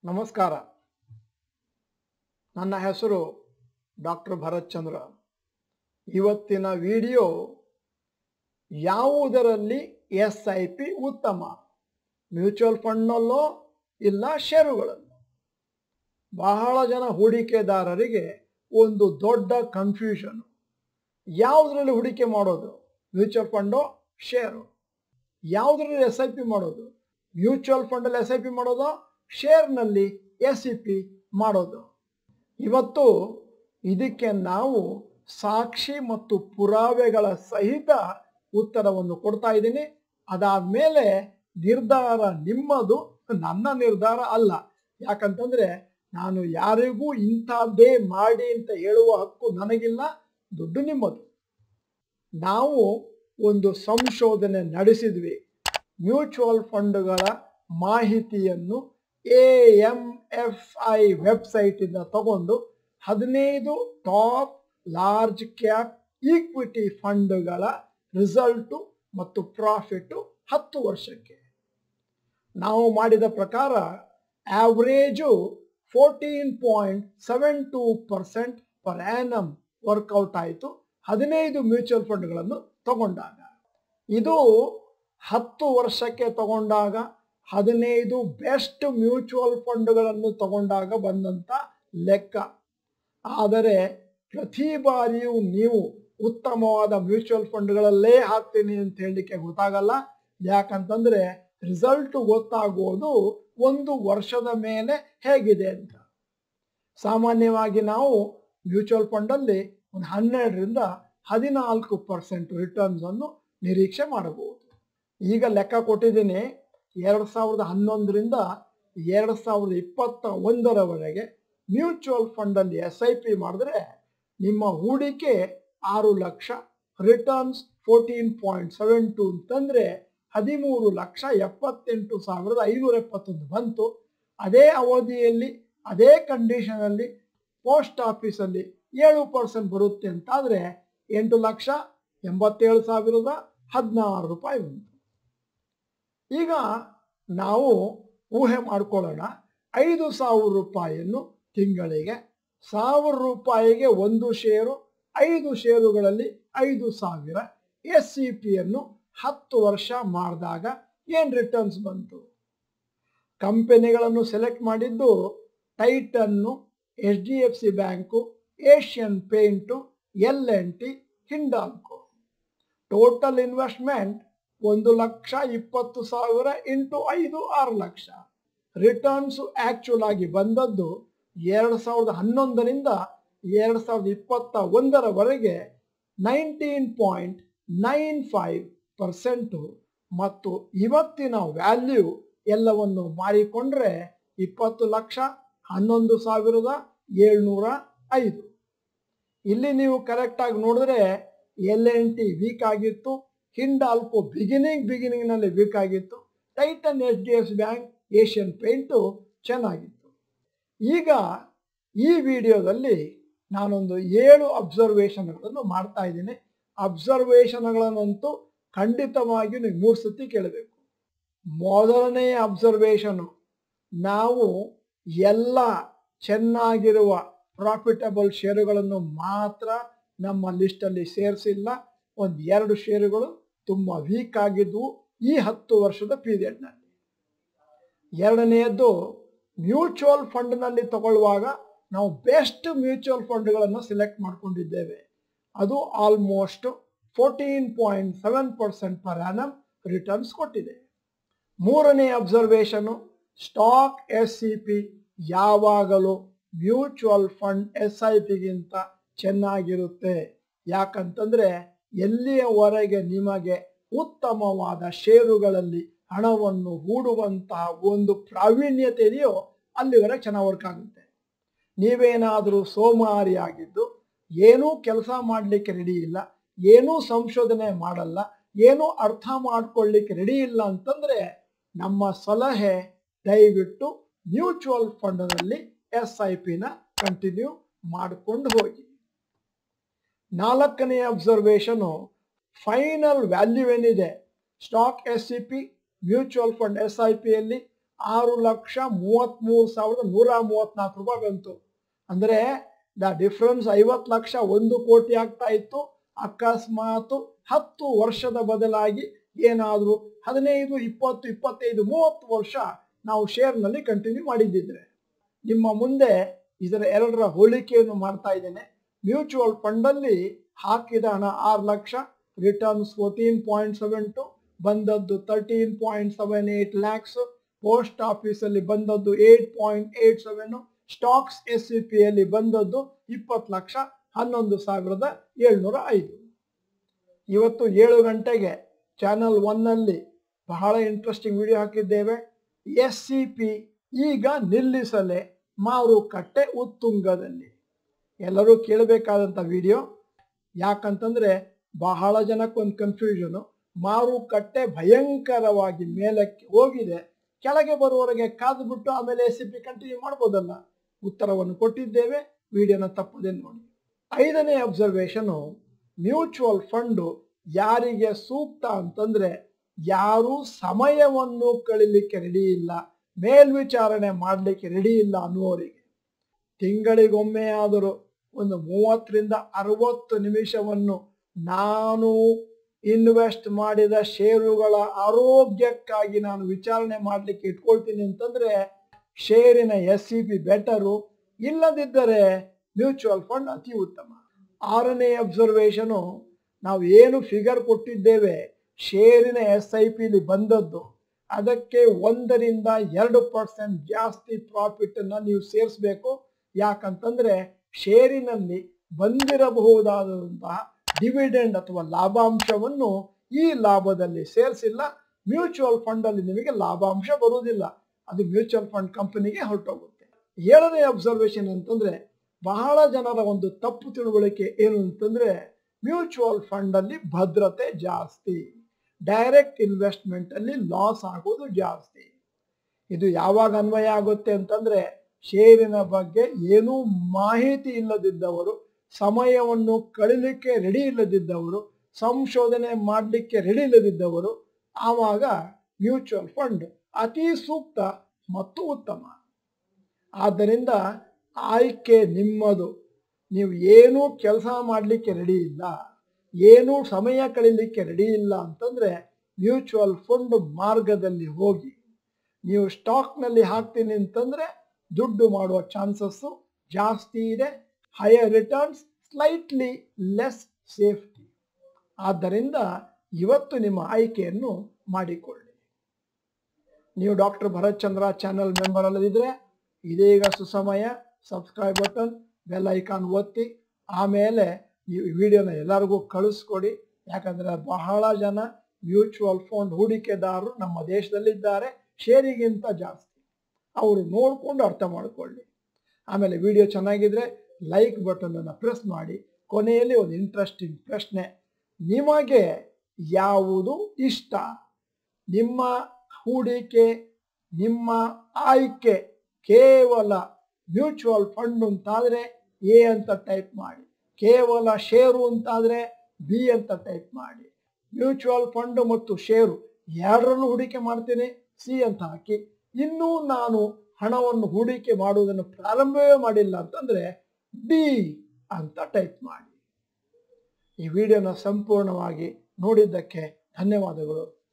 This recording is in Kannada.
ನಮಸ್ಕಾರ ನನ್ನ ಹೆಸರು ಡಾಕ್ಟರ್ ಭರತ್ ಚಂದ್ರ ಇವತ್ತಿನ ವಿಡಿಯೋ ಯಾವುದರಲ್ಲಿ ಎಸ್ ಐ ಪಿ ಉತ್ತಮ ಮ್ಯೂಚುವಲ್ ಫಂಡ್ನಲ್ಲೋ ಇಲ್ಲ ಷೇರುಗಳಲ್ಲೋ ಬಹಳ ಜನ ಹೂಡಿಕೆದಾರರಿಗೆ ಒಂದು ದೊಡ್ಡ ಕನ್ಫ್ಯೂಷನ್ ಯಾವುದರಲ್ಲಿ ಹೂಡಿಕೆ ಮಾಡೋದು ಮ್ಯೂಚುವಲ್ ಫಂಡೋ ಶೇರು ಯಾವುದರಲ್ಲಿ ಎಸ್ ಐ ಪಿ ಮಾಡೋದು ಮ್ಯೂಚುವಲ್ ಫಂಡಲ್ಲಿ ಎಸ್ ಐ ಪಿ ಮಾಡೋದು ಶೇರ್ನಲ್ಲಿ ಎಸ್ ಇ ಪಿ ಮಾಡೋದು ಇವತ್ತು ಇದಕ್ಕೆ ನಾವು ಸಾಕ್ಷಿ ಮತ್ತು ಪುರಾವೆಗಳ ಸಹಿತ ಉತ್ತರವನ್ನು ಕೊಡ್ತಾ ಇದ್ದೀನಿ ಅದಾದ್ಮೇಲೆ ನಿರ್ಧಾರ ನಿಮ್ಮದು ನನ್ನ ನಿರ್ಧಾರ ಅಲ್ಲ ಯಾಕಂತಂದ್ರೆ ನಾನು ಯಾರಿಗೂ ಇಂಥದ್ದೇ ಮಾಡಿ ಅಂತ ಹೇಳುವ ಹಕ್ಕು ನನಗಿಲ್ಲ ದುಡ್ಡು ನಿಮ್ಮದು ನಾವು ಒಂದು ಸಂಶೋಧನೆ ನಡೆಸಿದ್ವಿ ಮ್ಯೂಚುವಲ್ ಫಂಡ್ಗಳ ಮಾಹಿತಿಯನ್ನು ಎ ಎಂ ಎಫ್ ಐ ವೆಬ್ಸೈಟಿಂದ ತಗೊಂಡು ಹದಿನೈದು ಟಾಪ್ ಲಾರ್ಜ್ ಕ್ಯಾಪ್ ಈಕ್ವಿಟಿ ಫಂಡ್ಗಳ ರಿಸಲ್ಟು ಮತ್ತು ಪ್ರಾಫಿಟ್ಟು ಹತ್ತು ವರ್ಷಕ್ಕೆ ನಾವು ಮಾಡಿದ ಪ್ರಕಾರ average fourteen point seven two percent per annum workout ಆಯಿತು ಹದಿನೈದು ಮ್ಯೂಚುವಲ್ ಫಂಡ್ಗಳನ್ನು ತಗೊಂಡಾಗ ಇದು ಹತ್ತು ವರ್ಷಕ್ಕೆ ತಗೊಂಡಾಗ ಹದಿನೈದು ಬೆಸ್ಟ್ ಮ್ಯೂಚುವಲ್ ಫಂಡ್ಗಳನ್ನು ತಗೊಂಡಾಗ ಬಂದಂತ ಲೆಕ್ಕ ಆದರೆ ಪ್ರತಿ ಬಾರಿಯೂ ನೀವು ಉತ್ತಮವಾದ ಮ್ಯೂಚುವಲ್ ಫಂಡ್ಗಳಲ್ಲೇ ಹಾಕ್ತೀನಿ ಅಂತ ಹೇಳಲಿಕ್ಕೆ ಗೊತ್ತಾಗಲ್ಲ ಯಾಕಂತಂದ್ರೆ ರಿಸಲ್ಟ್ ಗೊತ್ತಾಗೋದು ಒಂದು ವರ್ಷದ ಮೇಲೆ ಹೇಗಿದೆ ಅಂತ ಸಾಮಾನ್ಯವಾಗಿ ನಾವು ಮ್ಯೂಚುವಲ್ ಫಂಡಲ್ಲಿ ಒಂದು ಹನ್ನೆರಡರಿಂದ ಹದಿನಾಲ್ಕು ಪರ್ಸೆಂಟ್ ರಿಟರ್ನ್ಸ್ ಅನ್ನು ನಿರೀಕ್ಷೆ ಮಾಡಬಹುದು ಈಗ ಲೆಕ್ಕ ಕೊಟ್ಟಿದ್ದೀನಿ ಎರಡು ಸಾವಿರದ ಹನ್ನೊಂದರಿಂದ ಎರಡು ಸಾವಿರದ ಇಪ್ಪತ್ತ ಒಂದರವರೆಗೆ ಮ್ಯೂಚುವಲ್ ಫಂಡಲ್ಲಿ ಎಸ್ ಐ ಪಿ ಮಾಡಿದ್ರೆ ನಿಮ್ಮ ಹೂಡಿಕೆ ಆರು lakh returns fourteen point seven two ಅಂತಂದರೆ ಹದಿಮೂರು ಲಕ್ಷ ಎಪ್ಪತ್ತೆಂಟು ಸಾವಿರದ ಐನೂರ ಎಪ್ಪತ್ತೊಂದು ಬಂತು ಅದೇ ಅವಧಿಯಲ್ಲಿ ಅದೇ ಕಂಡೀಷನಲ್ಲಿ ಪೋಸ್ಟ್ ಆಫೀಸಲ್ಲಿ ಏಳು ಪರ್ಸೆಂಟ್ ಬರುತ್ತೆ ಅಂತಾದರೆ ಎಂಟು ಲಕ್ಷ ಎಂಬತ್ತೇಳು ಸಾವಿರದ ಹದಿನಾರು ರೂಪಾಯಿ ಬಂತು ಈಗ ನಾವು ಊಹೆ ಮಾಡ್ಕೊಳ್ಳೋಣ ಐದು ಸಾವಿರ ರೂಪಾಯಿಯನ್ನು ತಿಂಗಳಿಗೆ ಸಾವಿರ ರೂಪಾಯಿಗೆ ಒಂದು ಷೇರು ಐದು ಷೇರುಗಳಲ್ಲಿ ಐದು ಸಾವಿರ ಎಸ್ ಸಿ ಪಿಯನ್ನು ಹತ್ತು ವರ್ಷ ಮಾಡಿದಾಗ ಏನು ರಿಟರ್ನ್ಸ್ ಬಂತು ಕಂಪನಿಗಳನ್ನು ಸೆಲೆಕ್ಟ್ ಮಾಡಿದ್ದು Titan H D F C bank Asian paint L N T Hindalco total investment ಒಂದು ಲಕ್ಷ ಇಪ್ಪತ್ತು ಸಾವಿರ ಇಂಟು ಐದು ಆರು ಲಕ್ಷ ರಿಟರ್ನ್ಸು ಆ್ಯಕ್ಚುಲ್ ಆಗಿ ಬಂದದ್ದು ಎರಡು ಸಾವಿರದ ಹನ್ನೊಂದರಿಂದ ಎರಡು ಸಾವಿರದ ಇಪ್ಪತ್ತ ಒಂದರವರೆಗೆ nineteen point nine five percent ಮತ್ತು ಇವತ್ತಿನ ವ್ಯಾಲ್ಯೂ ಎಲ್ಲವನ್ನು ಮಾರಿಕೊಂಡ್ರೆ ಇಪ್ಪತ್ತು ಲಕ್ಷ ಹನ್ನೊಂದು ಸಾವಿರದ ಏಳ್ನೂರ ಐದು ಇಲ್ಲಿ ನೀವು ಕರೆಕ್ಟಾಗಿ ನೋಡಿದ್ರೆ ಎಲ್ ಎನ್ ಟಿ ವೀಕ್ ಆಗಿತ್ತು ಹಿಂಡಾಲ್ಕೋ ಬಿಗಿನಿಂಗ್ ಬಿಗಿನಿಂಗ್ನಲ್ಲಿ ವೀಕ್ ಆಗಿತ್ತು Titan H D F bank Asian paint ಚೆನ್ನಾಗಿತ್ತು ಈಗ ಈ ವಿಡಿಯೋದಲ್ಲಿ ನಾನೊಂದು ಏಳು ಅಬ್ಸರ್ವೇಷನ್ಗಳನ್ನು ಮಾಡ್ತಾ ಇದ್ದೀನಿ ಅಬ್ಸರ್ವೇಷನ್ಗಳನ್ನಂತೂ ಖಂಡಿತವಾಗಿಯೂ ನೀವು ಮೂರು ಸತಿ ಕೇಳಬೇಕು ಮೊದಲನೆಯ ಅಬ್ಸರ್ವೇಷನು ನಾವು ಎಲ್ಲ ಚೆನ್ನಾಗಿರುವ ಪ್ರಾಫಿಟಬಲ್ ಷೇರುಗಳನ್ನು ಮಾತ್ರ ನಮ್ಮ ಲಿಸ್ಟಲ್ಲಿ ಸೇರಿಸಿಲ್ಲ ಒಂದು ಎರಡು ಷೇರುಗಳು ತುಂಬ ವೀಕ್ ಆಗಿದ್ವು ಈ ಹತ್ತು ವರ್ಷದ ಪೀರಿಯಡ್ನಲ್ಲಿ ಎರಡನೆಯದ್ದು ಮ್ಯೂಚುವಲ್ ಫಂಡ್ನಲ್ಲಿ ತಗೊಳ್ಳುವಾಗ ನಾವು ಬೆಸ್ಟ್ ಮ್ಯೂಚುವಲ್ ಫಂಡ್ಗಳನ್ನು ಸೆಲೆಕ್ಟ್ ಮಾಡ್ಕೊಂಡಿದ್ದೇವೆ ಅದು almost fourteen point seven percent per annum returns ಕೊಟ್ಟಿದೆ ಮೂರನೇ observation stock S C P ಯಾವಾಗಲೂ ಮ್ಯೂಚುವಲ್ ಫಂಡ್ ಎಸ್ ಐ ಪಿಗಿಂತ ಚೆನ್ನಾಗಿರುತ್ತೆ ಯಾಕಂತಂದ್ರೆ ಎಲ್ಲಿಯವರೆಗೆ ನಿಮಗೆ ಉತ್ತಮವಾದ ಷೇರುಗಳಲ್ಲಿ ಹಣವನ್ನು ಹೂಡುವಂತಹ ಒಂದು ಪ್ರಾವೀಣ್ಯತೆ ಇದೆಯೋ ಅಲ್ಲಿವರೆಗೆ ಚೆನ್ನಾಗಿ ವರ್ಕ್ ಆಗುತ್ತೆ ನೀವೇನಾದರೂ ಸೋಮಾರಿ ಆಗಿದ್ದು ಏನೂ ಕೆಲಸ ಮಾಡಲಿಕ್ಕೆ ರೆಡಿ ಇಲ್ಲ ಏನೂ ಸಂಶೋಧನೆ ಮಾಡಲ್ಲ ಏನೂ ಅರ್ಥ ಮಾಡ್ಕೊಳ್ಳಿಕ್ಕೆ ರೆಡಿ ಇಲ್ಲ ಅಂತಂದ್ರೆ ನಮ್ಮ ಸಲಹೆ ದಯವಿಟ್ಟು ಮ್ಯೂಚುವಲ್ ಫಂಡ್ನಲ್ಲಿ ಎಸ್ ಐ ಪಿನ ಕಂಟಿನ್ಯೂ ಮಾಡಿಕೊಂಡು ಹೋಗಿ ನಾಲ್ಕನೇ ಅಬ್ಸರ್ವೇಷನು ಫೈನಲ್ ವ್ಯಾಲ್ಯೂ ಏನಿದೆ stock S C P mutual fund S I ಪಿಯಲ್ಲಿ ಆರು ಲಕ್ಷ ಮೂವತ್ತ್ಮೂರು ಸಾವಿರದ ನೂರ ಮೂವತ್ನಾಲ್ಕು ರೂಪಾಯಿ ಬಂತು ಅಂದರೆ ದ ಡಿಫ್ರೆನ್ಸ್ ಐವತ್ತು ಲಕ್ಷ ಒಂದು ಕೋಟಿ ಆಗ್ತಾ ಇತ್ತು ಅಕಸ್ಮಾತ್ ಹತ್ತು ವರ್ಷದ ಬದಲಾಗಿ ಏನಾದರೂ ಹದಿನೈದು ಇಪ್ಪತ್ತು ಇಪ್ಪತ್ತೈದು ಮೂವತ್ತು ವರ್ಷ ನಾವು ಶೇರ್ನಲ್ಲಿ ಕಂಟಿನ್ಯೂ ಮಾಡಿದ್ದಿದ್ರೆ ನಿಮ್ಮ ಮುಂದೆ ಇದರ ಎರಡರ ಹೋಲಿಕೆಯನ್ನು ಮಾಡ್ತಾ ಇದ್ದೇನೆ ಮ್ಯೂಚುವಲ್ ಫಂಡಲ್ಲಿ ಹಾಕಿದ ಹಣ ಆರು lakh returns fourteen point seven two ಬಂದದ್ದು thirteen point seven eight lakhs post ಆಫೀಸಲ್ಲಿ ಬಂದದ್ದು eight point eight seven stocks S C ಪಿಯಲ್ಲಿ ಬಂದದ್ದು ಇಪ್ಪತ್ತು ಲಕ್ಷ ಹನ್ನೊಂದು ಸಾವಿರದ ಏಳ್ನೂರ ಐದು ಇವತ್ತು ಏಳು ಗಂಟೆಗೆ ಚಾನಲ್ ಒನ್ನಲ್ಲಿ ಬಹಳ ಇಂಟ್ರೆಸ್ಟಿಂಗ್ ವಿಡಿಯೋ ಹಾಕಿದ್ದೇವೆ ಎಸ್ ಸಿ ಪಿ ಈಗ ನಿಲ್ಲಿಸಲೆ ಮಾರುಕಟ್ಟೆ ಉತ್ತುಂಗದಲ್ಲಿ ಎಲ್ಲರೂ ಕೇಳಬೇಕಾದಂಥ ವಿಡಿಯೋ ಯಾಕಂತಂದ್ರೆ ಬಹಳ ಜನಕ್ಕೊಂದು ಕನ್ಫ್ಯೂಷನು ಮಾರುಕಟ್ಟೆ ಭಯಂಕರವಾಗಿ ಮೇಲಕ್ಕೆ ಹೋಗಿದೆ ಕೆಳಗೆ ಬರುವವರೆಗೆ ಕಾದು ಬಿಟ್ಟು ಆಮೇಲೆ ಎಸ್ ಸಿ ಪಿ ಕಂಟಿನ್ಯೂ ಮಾಡ್ಬೋದಲ್ಲ ಉತ್ತರವನ್ನು ಕೊಟ್ಟಿದ್ದೇವೆ ವಿಡಿಯೋನ ತಪ್ಪದೆ ನೋಡಿ ಐದನೇ ಅಬ್ಸರ್ವೇಷನು ಮ್ಯೂಚುವಲ್ ಫಂಡು ಯಾರಿಗೆ ಸೂಕ್ತ ಅಂತಂದ್ರೆ ಯಾರು ಸಮಯವನ್ನು ಕಳಿಲಿಕ್ಕೆ ರೆಡಿ ಇಲ್ಲ ಮೇಲ್ವಿಚಾರಣೆ ಮಾಡಲಿಕ್ಕೆ ರೆಡಿ ಇಲ್ಲ ಅನ್ನುವರಿಗೆ ತಿಂಗಳಿಗೊಮ್ಮೆ ಆದರೂ ಒಂದು ಮೂವತ್ತರಿಂದ ಅರವತ್ತು ನಿಮಿಷವನ್ನು ನಾನು ಇನ್ವೆಸ್ಟ್ ಮಾಡಿದ ಷೇರುಗಳ ಆರೋಗ್ಯಕ್ಕಾಗಿ ನಾನು ವಿಚಾರಣೆ ಮಾಡಲಿಕ್ಕೆ ಇಟ್ಕೊಳ್ತೀನಿ ಅಂತಂದ್ರೆ ಷೇರಿನ ಎಸ್ ಸಿ ಪಿ ಬೆಟರು ಇಲ್ಲದಿದ್ದರೆ ಮ್ಯೂಚುವಲ್ ಫಂಡ್ ಅತಿ ಉತ್ತಮ ಆರನೇ ಅಬ್ಸರ್ವೇಷನು ನಾವು ಏನು ಫಿಗರ್ ಕೊಟ್ಟಿದ್ದೇವೆ ಷೇರಿನ ಎಸ್ ಐ ಪಿಲಿ ಬಂದದ್ದು ಅದಕ್ಕೆ ಒಂದರಿಂದ ಎರಡು ಪರ್ಸೆಂಟ್ ಜಾಸ್ತಿ ಪ್ರಾಫಿಟ್ ಅನ್ನ ನೀವು ಸೇರಿಸಬೇಕು ಯಾಕಂತಂದ್ರೆ ಷೇರಿನಲ್ಲಿ ಬಂದಿರಬಹುದಾದಂತಹ ಡಿವಿಡೆಂಡ್ ಅಥವಾ ಲಾಭಾಂಶವನ್ನು ಈ ಲಾಭದಲ್ಲಿ ಸೇರಿಸಿಲ್ಲ ಮ್ಯೂಚುವಲ್ ಫಂಡ್ ಅಲ್ಲಿ ನಿಮಗೆ ಲಾಭಾಂಶ ಬರುವುದಿಲ್ಲ ಅದು ಮ್ಯೂಚುವಲ್ ಫಂಡ್ ಕಂಪನಿಗೆ ಹೊರಟೋಗುತ್ತೆ ಏಳನೇ ಅಬ್ಸರ್ವೇಷನ್ ಅಂತಂದ್ರೆ ಬಹಳ ಜನರ ಒಂದು ತಪ್ಪು ತಿಳುವಳಿಕೆ ಏನು ಅಂತಂದ್ರೆ ಮ್ಯೂಚುವಲ್ ಫಂಡ್ ಅಲ್ಲಿ ಭದ್ರತೆ ಜಾಸ್ತಿ ಡೈರೆಕ್ಟ್ ಇನ್ವೆಸ್ಟ್ಮೆಂಟ್ ಅಲ್ಲಿ ಲಾಸ್ ಆಗೋದು ಜಾಸ್ತಿ ಇದು ಯಾವಾಗ ಅನ್ವಯ ಆಗುತ್ತೆ ಅಂತಂದ್ರೆ ಷೇರಿನ ಬಗ್ಗೆ ಏನೂ ಮಾಹಿತಿ ಇಲ್ಲದಿದ್ದವರು ಸಮಯವನ್ನು ಕಳಿಲಿಕ್ಕೆ ರೆಡಿ ಇಲ್ಲದಿದ್ದವರು ಸಂಶೋಧನೆ ಮಾಡಲಿಕ್ಕೆ ರೆಡಿ ಇಲ್ಲದಿದ್ದವರು ಆವಾಗ ಮ್ಯೂಚುವಲ್ ಫಂಡ್ ಅತಿ ಸೂಕ್ತ ಮತ್ತು ಉತ್ತಮ ಆದ್ದರಿಂದ ಆಯ್ಕೆ ನಿಮ್ಮದು ನೀವು ಏನೂ ಕೆಲಸ ಮಾಡಲಿಕ್ಕೆ ರೆಡಿ ಇಲ್ಲ ಏನೂ ಸಮಯ ಕಳೀಲಿಕ್ಕೆ ರೆಡಿ ಇಲ್ಲ ಅಂತಂದ್ರೆ ಮ್ಯೂಚುವಲ್ ಫಂಡ್ ಮಾರ್ಗದಲ್ಲಿ ಹೋಗಿ ನೀವು ಸ್ಟಾಕ್ನಲ್ಲಿ ಹಾಕ್ತೀನಿ ಅಂತಂದ್ರೆ ದುಡ್ಡು ಮಾಡುವ ಚಾನ್ಸಸ್ಸು ಜಾಸ್ತಿ ಇದೆ higher returns slightly less safety ಆದ್ದರಿಂದ ಇವತ್ತು ನಿಮ್ಮ ಆಯ್ಕೆಯನ್ನು ಮಾಡಿಕೊಳ್ಳಿ ನೀವು doctor Bharat Chandra channel member ಅಲ್ಲದಿದ್ರೆ ಇದೀಗ ಸುಸಮಯ ಸಬ್ಸ್ಕ್ರೈಬ್ ಬಟನ್ ಬೆಲ್ ಐಕಾನ್ ಒತ್ತಿ ಆಮೇಲೆ ಈ ವಿಡಿಯೋನ ಎಲ್ಲರಿಗೂ ಕಳಿಸ್ಕೊಡಿ ಯಾಕಂದ್ರೆ ಬಹಳ ಜನ ಮ್ಯೂಚುವಲ್ ಫಂಡ್ ಹೂಡಿಕೆದಾರರು ನಮ್ಮ ದೇಶದಲ್ಲಿದ್ದಾರೆ ಷೇರಿಗಿಂತ ಜಾಸ್ತಿ ಅವರು ನೋಡಿಕೊಂಡು ಅರ್ಥ ಮಾಡ್ಕೊಳ್ಳಿ ಆಮೇಲೆ ವಿಡಿಯೋ ಚೆನ್ನಾಗಿದ್ರೆ ಲೈಕ್ ಬಟನನ್ನು ಪ್ರೆಸ್ ಮಾಡಿ ಕೊನೆಯಲ್ಲಿ ಒಂದು ಇಂಟ್ರೆಸ್ಟಿಂಗ್ ಪ್ರಶ್ನೆ ನಿಮಗೆ ಯಾವುದು ಇಷ್ಟ ನಿಮ್ಮ ಹೂಡಿಕೆ ನಿಮ್ಮ ಆಯ್ಕೆ ಕೇವಲ ಮ್ಯೂಚುವಲ್ ಫಂಡ್ ಅಂತಾದರೆ ಎ ಅಂತ ಟೈಪ್ ಮಾಡಿ ಕೇವಲ ಷೇರು ಅಂತಾದರೆ ಬಿ ಅಂತ ಟೈಪ್ ಮಾಡಿ ಮ್ಯೂಚುವಲ್ ಫಂಡ್ ಮತ್ತು ಷೇರು ಎರಡರಲ್ಲೂ ಹೂಡಿಕೆ ಮಾಡ್ತೀನಿ ಸಿ ಅಂತ ಹಾಕಿ ಇನ್ನೂ ನಾನು ಹಣವನ್ನು ಹೂಡಿಕೆ ಮಾಡುವುದನ್ನು ಪ್ರಾರಂಭವೇ ಮಾಡಿಲ್ಲ ಅಂತಂದ್ರೆ ಡಿ ಅಂತ ಟೈಪ್ ಮಾಡಿ ಈ ವಿಡಿಯೋನ ಸಂಪೂರ್ಣವಾಗಿ ನೋಡಿದ್ದಕ್ಕೆ ಧನ್ಯವಾದಗಳು